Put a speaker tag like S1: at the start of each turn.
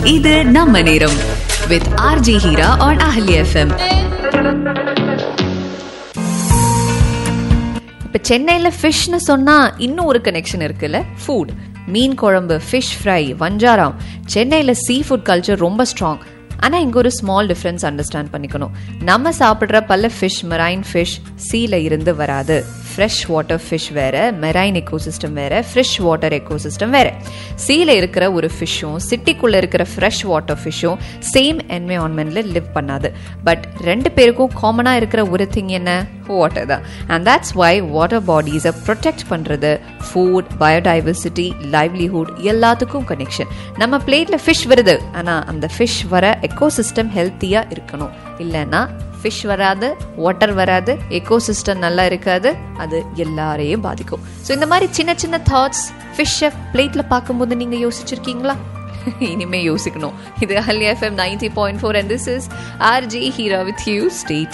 S1: இது நம்ம நேரம் with RJ Heera on Ahalya FM
S2: இப்போ சென்னையில் ஃபிஷ்னு சொன்னால் இன்னும் ஒரு கனெக்ஷன் இருக்குல்ல ஃபுட் மீன் குழம்பு ஃபிஷ் ஃப்ரை வஞ்சாரம் சென்னையில் சீ ஃபுட் கல்ச்சர் ரொம்ப ஸ்ட்ராங் ஆனால் இங்கே ஒரு ஸ்மால் டிஃப்ரென்ஸ் அண்டர்ஸ்டாண்ட் பண்ணிக்கணும் நம்ம சாப்பிட்ற பல ஃபிஷ் மெரைன் ஃபிஷ் சீல இருந்து வராது ஃப்ரெஷ் வாட்டர் ஃபிஷ் வேற மெரைன் எக்கோசிஸ்டம் வேற ஃப்ரெஷ் வாட்டர் எக்கோசிஸ்டம் வேற சீல இருக்கிற ஒரு ஃபிஷ்ஷும் சிட்டிக்குள்ள இருக்கிற ஃப்ரெஷ் வாட்டர் ஃபிஷ்ஷும் சேம் என்வயான்மெண்ட்ல லிவ் பண்ணாது பட் ரெண்டு பேருக்கும் காமனாக இருக்கிற ஒரு திங் என்ன வாட்டர் தான் அண்ட் that's why வாட்டர் பாடிஸை ப்ரொடெக்ட் பண்ணுறது ஃபுட் பயோடைவர்சிட்டி லைவ்லிஹுட் எல்லாத்துக்கும் கனெக்ஷன் நம்ம பிளேட்டில் ஃபிஷ் வருது ஆனால் அந்த ஃபிஷ் வர எக்கோசிஸ்டம் ஹெல்த்தியாக இருக்கணும் இல்லைன்னா ஃபிஷ் வராது வாட்டர் வராது எக்கோசிஸ்டம் நல்லா இருக்காது அது எல்லாரையும் பாதிக்கும் ஸோ இந்த மாதிரி சின்ன சின்ன தாட்ஸ் ஃபிஷ்ஷை பிளேட்டில் பார்க்கும்போது நீங்கள் யோசிச்சிருக்கீங்களா இனிமே யோசிக்கணும் இது Ahalya FM ninety point four and this is RJ Heera with you stay